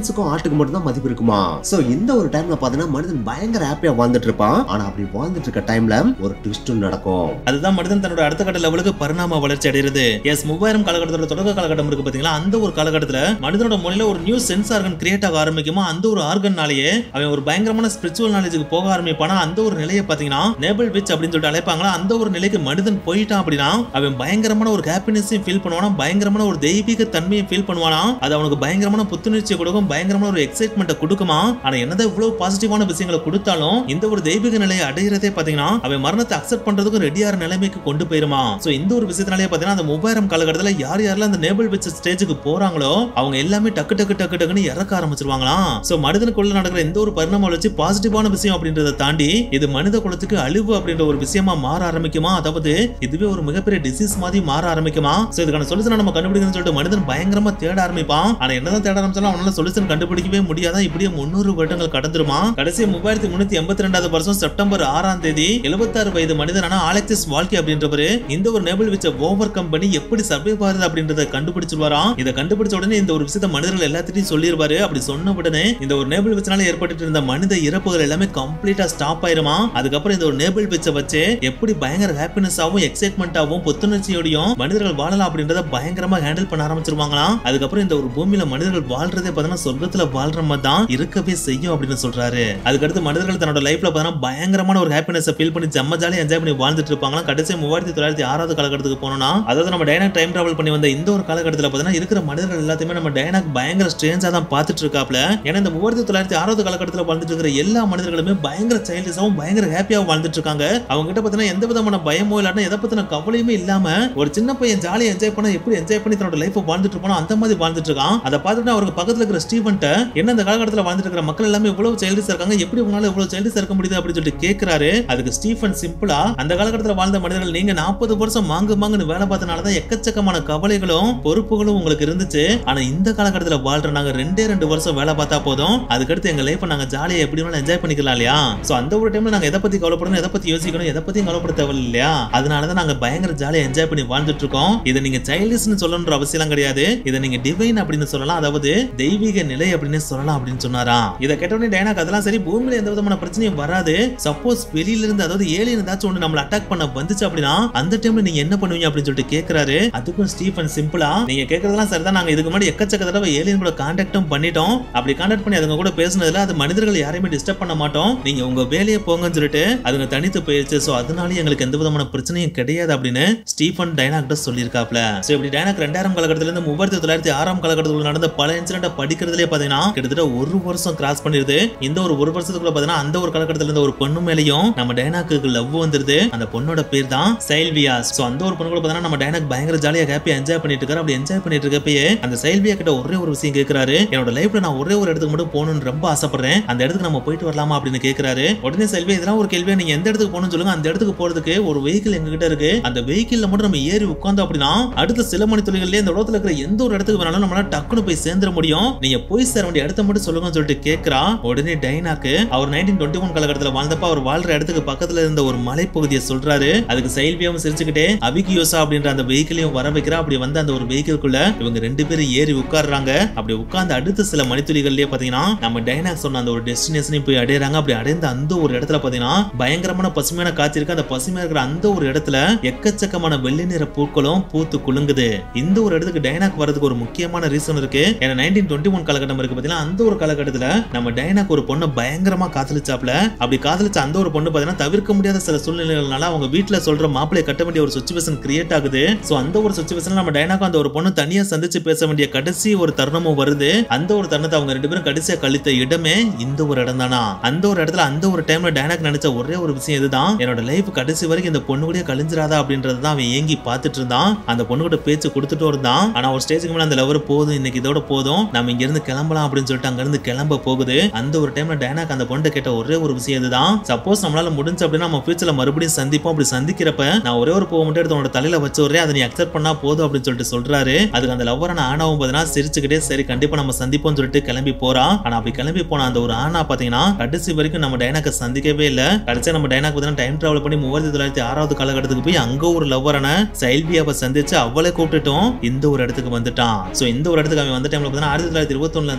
பாட்டுக்கு மட்டும் தான் மதிப்பு இருக்குமா சோ இந்த ஒரு டைம்ல பாத்தீங்கன்னா மனிதன் பயங்கர ஹாப்பியா வாழ்ந்துட்டு இருப்பான் ஆனா அப்படி வாழ்ந்துட்டு இருக்க டைம்ல ஒரு ட்விஸ்டும் நடக்கும் அதுதான் மனிதன் தன்னோட அடுத்த கட்ட லெவலுக்கு பரிணாம வளர்ச்சி அடைகிறது எஸ் மூவாயிரம் காலகட்டத்தோட தொடக்க காலகட்டம் இருக்கு பாத்தீங்களா அந்த ஒரு காலகட்டத்துல மனிதனோட மொழியில ஒரு நியூ சென்ஸ் ஆர்கன் கிரியேட் ஆக ஆரம்பிக்குமா அந்த ஒரு ஆர்கன்னாலேயே அவன் ஒரு பயங்கரமான ஸ்பிரிச்சுவல் நாலேஜுக்கு போக ஆரம்பிப்பானா அந்த ஒரு நிலையை பாத்தீங்கன்னா நேபிள் விச் அப்படின்னு சொல்லிட்டு அழைப்பாங்களா அந்த ஒரு நிலைக்கு மனிதன் போயிட்டான் அப்படின்னா அவன் பயங்கரமான ஒரு ஹாப்பினஸையும் ஃபீல் பண்ணுவானா பயங்கரமான ஒரு தெய்வீக தன்மையை ஃபீல் பண்ணுவானா அது அவனுக்கு பயங்கரமான புத்துணர்ச்சியை கொடுக்கும் பயங்கரமான ஒரு எக்ஸைட்மெண்ட்டை கொடுக்குமா ஆனா என்னதான் இவ்வளவு பாசிட்டிவான விஷயங்களை கொடுத்தாலும் இந்த ஒரு தெய்வீக நிலையை அடையிறதே பாத்தீங்கன்னா அவன் மரணத்தை அக்செப்ட் பண்றதுக்கு ரெடியான நிலைமைக்கு கொண்டு போயிருமா சோ இந்த ஒரு விஷயத்தினாலே பாத்தீங்கன்னா அந்த மூவாயிரம் காலகட்டத்துல யார் யாரெல்லாம் அந்த நேபிள் வச்ச ஸ்டேஜுக்கு போறாங்களோ அவங்க எல்லாமே டக்கு டக்கு டக்கு டக்குன்னு இறக்க ஆரம்பிச்சிருவாங்களாம் சோ மனிதனுக்குள்ள நடக்கிற எந்த ஒரு பரிணாம வளர்ச்சி பாசிட்டிவான விஷயம் அப்படின்றத தாண்டி இது மனித குலத்துக்கு அழிவு அப்படின்ற ஒரு விஷயமா மாற ஆரம்பிக்குமா அதாவது இதுவே ஒரு மிகப்பெரிய டிசீஸ் மாதிரி மாற ஆரம்பிக்குமா சோ இதுக்கான சொல்யூஷன் நம்ம கண்டுபிடிக்கணும்னு சொல்லிட்டு மனிதன் பயங்கரமா தேட ஆரம்பிப்பான் ஆனா என்னதான் தேட ஆரம்பிச்சாலும் அவனால சொல்யூஷன் கண்டுபிடிக்கவே முடியாதான் இப்படியே முன்னூறு வருடங்கள் கடந்துருமா கடைசி மூவாயிரத்தி முன்னூத்தி எண்பத்தி ரெண்டாவது வருஷம் செப்டம்பர் ஆறாம் தேதி எழுபத்தாறு வயது மனிதனான ஆலெக்சிஸ் வாழ்க்கை அப்படின்றவரு இந்த ஒரு நேபிள் வச்ச ஓவர் கம்பெனி எப்படி சர்வை ஆகுது அப்படின்றத கண்டுபிடிச்சிருவாராம் இதை கண்டுபிடிச்ச உடனே இந்த ஒரு விஷயத்த மனிதர்கள் எல்லாத்திட்டையும் சொல்லிருவாரு அப்படி சொன்ன உடனே இந்த ஒரு நேபிள் வச்சனால ஏற்பட்டு இருந்த மனித இறப்புகள் எல்லாமே கம்ப்ளீட்டா ஸ்டாப் ஆயிருமா அதுக்கப்புறம் இந்த ஒரு நேபிள் வச்ச வச்சு எப்படி பயங்கர ஹாப்பினஸ் ஆகும் எக்ஸைட்மெண்ட் ஆகும் புத்துணர்ச்சியோடையும் மனிதர்கள் வாழலாம் அப்படின்றத பயங்கரமா ஹேண்டில் பண்ண ஆரம்பிச்சிருவாங்களாம் அதுக்கப்புறம் இந்த ஒரு பூமியில மனிதர்கள் வாழ்றதே பார்த்தீங்கன்னா சொர்க்கத்துல வாழ்ற மாதிரி தான் இருக்கவே செய்யும் அப்படின்னு சொல்றாரு அதுக்கடுத்து மனிதர்கள் தன்னோட லைஃப்ல பார்த்தீங்கன்னா பயங்கரமான ஒரு ஹாப்பினஸ் ஃபீல் பண்ணி ஜம்ம ஜாலியா என்ஜாய் பண்ணி வாழ்ந்துட்டு இருப்பாங்களாம் கடைசி மூவாயிரத்தி தொள்ளாயிரத்தி ஆறாவது காலகட்டத்துக்கு போனோம்னா அதாவது நம்ம டைனாக் டைம் டிராவல் பண்ணி வந்த இந்த ஒரு காலகட்டத்தில் பார்த்தீங்கன்னா இருக்கிற மனிதர்கள் எல்லாத்தையுமே நம்ம டைனாக் பயங்கர ஸ்ட்ரேஞ்சா தான் பார்த்துட்டு இருக்காப்ல ஏன்னா இந்த மூவாயிரத்தி தொள்ளாயிரத்தி ஆறாவது காலகட்டத்தில் வாழ்ந்துட்டு இருக்கிற எல்லா மனிதர்களுமே பயங்கர சைல்டிஸாவும் பயங்கர ஹாப்பியாகவும் வாழ்ந்துட்டு இருக்காங்க அவங்க கிட்ட பார்த்தீங்கன்னா எந்த விதமான பயமோ இல்லாட்டா எதை பத்தின கவலையுமே இல்லாம ஒரு சின்ன பையன் ஜாலியா என்ஜாய் பண்ண எப்படி என்ஜாய் பண்ணி தன்னோட லைஃப் வாழ்ந்துட்டு இருப்பானோ அந்த மாதிரி வாழ்ந்துட்டு இருக்கான் அதை பார்த்துட்டு அவருக்கு பக்கத்துல இருக்கிற ஸ்டீவன்ட்ட என்ன இந்த காலகட்டத்தில் வாழ்ந்துட்டு இருக்கிற மக்கள் எல்லாமே இவ்வளவு சைல்டிஸ் இருக்காங்க எப்படி உங்களால இவ்வளவு சைல்டிஸ் இருக்க முடியுது அப்படின்னு சொல்லிட்டு கேட்கிறாரு அதுக்கு ஸ்டீஃபன் சிம்பிளா அந்த காலகட்டத்தில் வாழ்ந்த மனிதர்கள் நீங்க நாற்பது வருஷம் மாங்கு மாங்குன்னு வேலை பார்த்தனால தான் எக்கச்சக்கமான கவலைகளும் பொறுப்புகளும் உங்களுக்கு இருந்துச்சு ஆனா இந்த காலகட்டத்தில் வாழ்ற நாங்க ரெண்டே ரெண்டு வருஷம் வேலை பார்த்தா போதும் அதுக்கடுத்து எங்க லைஃப் நாங்க ஜாலியா எப்படி வேணாலும் என்ஜாய் பண்ணிக்கலாம் இல்லையா சோ அந்த ஒரு டைம்ல நாங்க எதை பத்தி கவலைப்படணும் எதை பத்தி யோசிக்கணும் எதை பத்தியும் கவலைப்பட தேவையில்லை இல்லையா அதனாலதான் நாங்க பயங்கர ஜாலியா என்ஜாய் பண்ணி வாழ்ந்துட்டு இருக்கோம் இதை நீங்க சைல்டிஷ்னு சொல்லணுன்ற அவசியம் கிடையாது இதை நீங்க டிவைன் அப்படின்னு சொல்லலாம் அதாவது தெய்வீக நிலை அப்படின்னு சொல்லலாம் அப்படின்னு சொன்னாராம் இதை கேட்டோடனே டைனாக் அதெல்லாம் சரி பூமியில எந்த விதமான பிரச்சனையும் வராது சப்போஸ் வெளியில இருந்து அதாவது ஏலியன் ஏதாச்சும் ஒன்று நம்மள அட்டாக் பண்ண வந்துச்சு அப்படின்னா அந்த டைம்ல நீங்க என்ன பண்ணுவீங்க அப்படின்னு சொல்லிட்டு கேக்குறாரு அதுக்கும் ஸ்டீஃபன் சிம்பிளா நீங்க கேக்குறதெல்லாம் சரிதான் நாங்க இதுக்கு முன்னாடி எக்கச்சக்க தடவை ஏலியன் கூட கான்டாக்டும் பண்ணிட்டோம் அப்படி கான்டாக்ட் பண்ணி அதுங்க கூட பேசுனதுல அது மனிதர்கள் யாரையுமே டிஸ்டர்ப் பண்ண மாட்டோம் நீங்க உங்க வேலையை போங்கன்னு சொல்லிட்டு அதுங்க தனித்து போயிருச்சு சோ அதனால எங்களுக்கு எந்த விதமான பிரச்சனையும் கிடையாது அப்படின்னு ஸ்டீஃபன் டைனாக்ட சொல்லியிருக்காப்ல சோ இப்படி டைனாக் ரெண்டாயிரம் காலகட்டத்துல இருந்து மூவாயிரத்தி தொள்ளாயிரத்தி ஆறாம் காலகட்டத்தில் நடந்த பல இன்சிடென்ட் படிக்கிறதுலே பாத்தீங்கன்னா கிட்டத்தட்ட ஒரு வருஷம் கிராஸ் பண்ணிருது இந்த ஒரு ஒரு வருஷத்துக்குள்ள பாத்தீங்கன்னா அந்த ஒரு காலகட்டத்துல இருந்த ஒரு பொண்ணு மேலயும் நம்ம டைனாக்கு லவ் வந்துருது அந்த பொண்ணோட பேர் தான் சைல்வியா சோ அந்த ஒரு பொண்ணு கூட பாத்தீங்கன்னா நம்ம டைனாக் பயங்கர ஜாலியா ஹாப்பியா என்ஜாய் பண்ணிட்டு இருக்காரு அப்படி என்ஜாய் பண்ணிட்டு இருக்கப்பயே அந்த சைல்வியா கிட்ட ஒரே ஒரு விஷயம் கேக்குறாரு என்னோட லைஃப்ல நான் ஒரே ஒரு இடத்துக்கு மட்டும் போகணும்னு ரொம்ப ஆசைப்படுறேன் அந்த இடத்துக்கு நம்ம போயிட்டு வரலாமா அப்படின்னு கேக்குறாரு உடனே செல்வி இதெல்லாம் ஒரு கேள்வியா நீங்க எந்த இடத்துக்கு போகணும்னு சொல்லுங்க அந்த இடத்துக்கு போறதுக்கு ஒரு வெஹிக்கிள் எங்க கிட்ட இருக்கு அந்த வெஹிக்கிள்ல மட்டும் நம்ம ஏறி உட்கார்ந்தோம் அப்படின்னா அடுத்த சில மணி துளிகள்லயே இந்த உலகத்துல இருக்கிற எந்த ஒரு இடத்துக்கு வேணாலும் நம்மளால டக்குனு போய் சேர்ந்துட முடியும் நீங்க போய் சேர வேண்டிய இடத்த மட்டும் சொல்லுங்கன்னு சொல்லிட்டு கேக்குறா உடனே டைனாக்கு அவர் நைன்டீன் டுவெண்ட்டி ஒன் காலகட்டத்தில் வாழ்ந்தப்ப அவர் வாழ்ற இடத்துக்கு பக்கத்துல இருந்த ஒரு மலைப்பகுதியை சொல்றாரு அதுக்கு சைல்வியாவும் சிரிச்சுக்கிட்டே அபிகியோசா அப்படின்ற அந்த வெஹிக்கிளையும் வர வைக்கிறா அப்படி வந்து அந்த ஒரு வெஹிக்கிள்குள்ள இவங்க ரெண்டு பேரும் ஏறி உட்கார்றாங்க அப்படி உட்கார்ந்து அடுத்த சில மணித்துளிகள்லயே பாத்தீங்கன்னா நம்ம டைனாக் சொன்ன அந்த ஒரு டெஸ்டினேஷனையும் போய் அடையறாங்க அப்படி அடைந்த அந்த ஒரு இடத்துல பாத்தீங்கன்னா பயங்கரமான பசுமையான காட்சி இருக்கு அந்த பசுமையா இருக்கிற அந்த ஒரு இடத்துல எக்கச்சக்கமான வெள்ளி நிற பூக்களும் பூத்து குலுங்குது இந்த ஒரு இடத்துக்கு டைனாக் வரதுக்கு ஒரு முக்கியமான ரீசன் இருக்கு ஏன்னா நைன்டீன் டுவெண்ட்டி ஒன் காலகட்டம் இருக்கு பாத்தீங்கன்னா அந்த ஒரு காலகட்டத்துல நம்ம டைனாக் ஒரு பொண்ணை பயங்கரமா காதலிச்சாப்ல அப்படி காதலிச்ச அந்த ஒரு பொண்ணு பாத்தீங்கன்னா தவிர்க்க முடியாத சில சூழ்நிலைகள்னால அவங்க வீட்டுல சொல்ற மாப்பிளை கட்ட வேண்டிய ஒரு சுச்சுவேஷன் கிரியேட் ஆகுது சோ அந்த ஒரு சுச்சுவேஷன்ல நம்ம டைனாக்கும் அந்த ஒரு பொண்ணு தனியா சந்திச்சு பேச வேண்டிய கடைசி ஒரு தருணமும் வருது அந்த ஒரு தருணத்தை அவங்க ரெண்டு பேரும் கடைசியா கழித்த இடமே இந்த ஒரு இடம் தானா அந்த ஒரு இடத்துல அந்த ஒரு டைம்ல டைனாக் நினைச்ச ஒரே ஒரு விஷயம் இதுதான் என்னோட லைஃப் கடைசி வரைக்கும் இந்த பொண்ணு கூட கழிஞ்சிராதா அப்படின்றது தான் அவன் ஏங்கி பார்த்துட்டு இருந்தான் அந்த பொண்ணு கூட பேச்சு கொடுத்துட்டு இருந்தான் ஆனா ஒரு ஸ்டேஜுக்கு மேல அந்த லவர் போதும் இன்னைக்கு இதோட போதும் நம்ம இங்க இருந்து கிளம்பலாம் அப்படின்னு சொல்லிட்டு அங்க இருந்து கிளம்ப போகுது அந்த ஒரு டைம்ல டைனாக் அந்த பொண்ணு கேட்ட ஒரே ஒரு விஷயம் இதுதான் சப்போஸ் நம்மளால முடிஞ்சு அப்படின்னா நம்ம ஃபியூச்சர்ல மறுபடியும் சந்திப்போம் அப்படி சந்திக்கிறப்ப நான் ஒரே ஒரு பூவை மட்டும் எடுத்து உன்னோட தலையில வச்சு விடுறேன் அதை நீ அக்செப்ட் பண்ணா போதும் அப்படின்னு சொல்லிட்டு சொல்றாரு அதுக்கு அந்த லவ்வரான ஆனாவும் பார்த்தீங்கன்னா சிரிச்சுக்கிட்டே சரி கண்டிப்பா நம்ம சந்திப்போம்னு சொல்லிட்டு கிளம்பி போறான் ஆனா அப்படி கிளம்பி போன அந்த ஒரு ஆனா பாத்தீங்கன்னா கடைசி வரைக்கும் நம்ம டைனாக்க சந்திக்கவே இல்ல கடைசியா நம்ம டைனாக் பார்த்தீங்கன்னா டைம் டிராவல் பண்ணி மூவாயிரத்தி தொள்ளாயிரத்தி ஆறாவது காலகட்டத்துக்கு போய் அங்க ஒரு லவ்வரான சைல்வியாவை சந்திச்சு அவளை கூப்பிட்டுட்டும் இந்த ஒரு இடத்துக்கு வந்துட்டான் சோ இந்த ஒரு இடத்துக்கு அவன் வந்த டைம்ல பார்த்தீங்கன்னா ஆயிரத்தி தொள்ளாயிரத்தி இருபத்தொன்னுல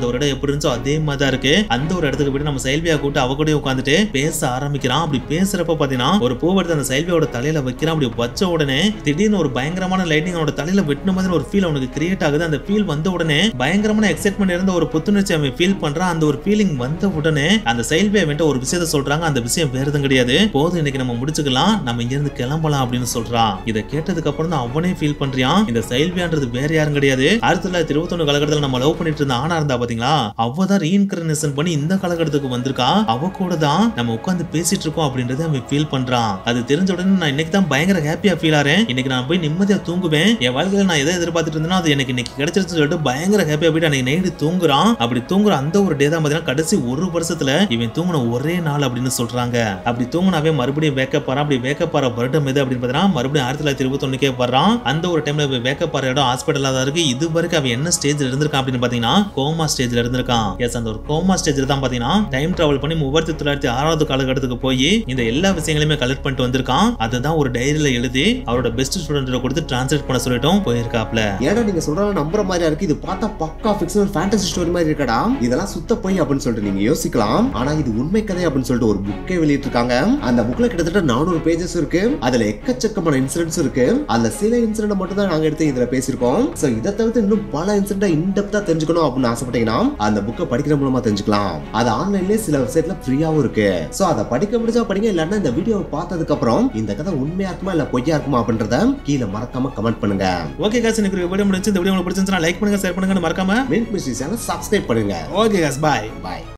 அந்த ஒரு இடம் எப்படி இருந்துச்சோ அதே மாதிரி தான் இருக்கு அந்த ஒரு இடத்துக்கு போயிட்டு நம்ம செல்வியா கூட்டு அவ கூட உட்காந்துட்டு பேச ஆரம்பிக்கிறான் அப்படி பேசுறப்ப பாத்தீங்கன்னா ஒரு பூ எடுத்து அந்த செல்வியோட தலையில வைக்கிறான் அப்படி வச்ச உடனே திடீர்னு ஒரு பயங்கரமான லைட்டிங் அவனோட தலையில வெட்டின மாதிரி ஒரு ஃபீல் அவனுக்கு கிரியேட் ஆகுது அந்த ஃபீல் வந்த உடனே பயங்கரமான எக்ஸைட்மெண்ட் இருந்த ஒரு புத்துணர்ச்சி அவன் ஃபீல் பண்றான் அந்த ஒரு ஃபீலிங் வந்த உடனே அந்த செல்வி அவன்ட்ட ஒரு விஷயத்த சொல்றாங்க அந்த விஷயம் வேற எதுவும் கிடையாது போதும் இன்னைக்கு நம்ம முடிச்சுக்கலாம் நம்ம இங்க இருந்து கிளம்பலாம் அப்படின்னு சொல்றான் இதை கேட்டதுக்கு அப்புறம் தான் அவனே ஃபீல் பண்றான் இந்த செல்வியான்றது வேற யாரும் கிடையாது ஆயிரத்தி தொள்ளாயிரத்தி இருபத்தொன்னு காலகட்டத்தில் நம்ம லவ் பண்ணிட்டு இருந்த ஆனா இருந்தா பாத்தீங்களா அவ தான் ரீஇன்கர்னேஷன் பண்ணி இந்த காலகட்டத்துக்கு வந்திருக்கா அவ கூட தான் நம்ம உட்காந்து பேசிட்டு இருக்கோம் அப்படின்றத அவன் ஃபீல் பண்றான் அது தெரிஞ்ச உடனே நான் இன்னைக்கு தான் பயங்கர ஹாப்பியா ஃபீல் ஆறேன் இன்னைக்கு நான் போய் நிம்மதியா தூங்குவேன் என் வாழ்க்கையில நான் எதை எதிர்பார்த்துட்டு இருந்தேனோ அது எனக்கு இன்னைக்கு கிடைச்சிருச்சுன்னு சொல்லிட்டு பயங்கர ஹாப்பியா போயிட்டு அன்னைக்கு நைட்டு தூங்குறான் அப்படி தூங்குற அந்த ஒரு டே தான் பாத்தீங்கன்னா கடைசி ஒரு வருஷத்துல இவன் தூங்கின ஒரே நாள் அப்படின்னு சொல்றாங்க அப்படி தூங்கினாவே மறுபடியும் வேக்கப் ஆறான் அப்படி வேக்கப் ஆற வருடம் எது அப்படின்னு பாத்தீங்கன்னா மறுபடியும் ஆயிரத்தி தொள்ளாயிரத்தி இருபத்தொன்னுக்கே வர்றான் அந்த ஒரு டைம்ல வேக்கப் ஆற இடம் ஹாஸ்பிட்டலா தான் இருக்கு இது வரைக்கும் அவன் என்ன ஸ்டேஜ்ல இருந்திருக்கான் அப்படின்னு பாத்தீங்கன்னா கோமா ஸ்டேஜ்ல இருந்திருக்கான் எஸ் அந்த ஒரு கோமா ஸ்டேஜ்ல தான் பாத்தீங்கன்னா டைம் டிராவல் பண்ணி மூவாயிரத்தி தொள்ளாயிரத்தி ஆறாவது காலகட்டத்துக்கு போய் இந்த எல்லா விஷயங்களையுமே கலெக்ட் பண்ணிட்டு வந்திருக்கான் அதுதான் ஒரு டைரியில எழுதி அவரோட பெஸ்ட் ஸ்டூடெண்ட் கொடுத்து டிரான்ஸ்லேட் பண்ண சொல்லிட்டும் போயிருக்காப்ல ஏடா நீங்க சொல்றத நம்புற மாதிரியா இருக்கு இது பார்த்தா பக்கா ஃபிக்ஷனல் ஃபேண்டசி ஸ்டோரி மாதிரி இருக்கடா இதெல்லாம் சுத்த போய் அப்படின்னு சொல்லிட்டு நீங்க யோசிக்கலாம் ஆனா இது உண்மை கதை அப்படின்னு சொல்லிட்டு ஒரு புக்கே வெளியிட்டிருக்காங்க அந்த புக்ல கிட்டத்தட்ட நானூறு பேஜஸ் இருக்கு அதுல எக்கச்சக்கமான இன்சிடென்ட்ஸ் இருக்கு அதுல சில இன்சிடென்ட் மட்டும் தான் நாங்க எடுத்து இதுல பேசியிருக்கோம் சோ இதை தவிர்த்து இன்னும் பல இன்சிடென்ட் இன்டெப்தா தெரிஞ்சுக்கணும் அப்படின்னு ஆசைப்பட்டீங்கன்னா அந்த புக்கை படிக்கிற மூலமா தெரிஞ்சுக்கலாம் அது ஆன்லைன்லயே சில வெப்சைட்ல ஃப்ரீயாவும் இருக்கு சோ அதை படிக்க முடிஞ்சா படிங்க இல்லன்னா இந்த வீடியோவை பார்த்ததுக்கு அப்புறம் இந்த கதை உண்மையா இருக்குமா இல்ல பொய்யா இருக்குமா அப்படின்றத கீழே மறக்காம கமெண்ட் பண்ணுங்க ஓகே காசு எனக்கு வீடியோ முடிஞ்சு இந்த வீடியோ உங்களுக்கு பிடிச்சிருந்துச்சுன்னா லைக் பண்ணுங்க ஷேர் பண்ணுங்க மறக்காம மில்க் மிஸ்ட்ரி சேனல் சப்ஸ்கிரைப் பண்ணுங்க ஓகே காஸ் பாய் பாய்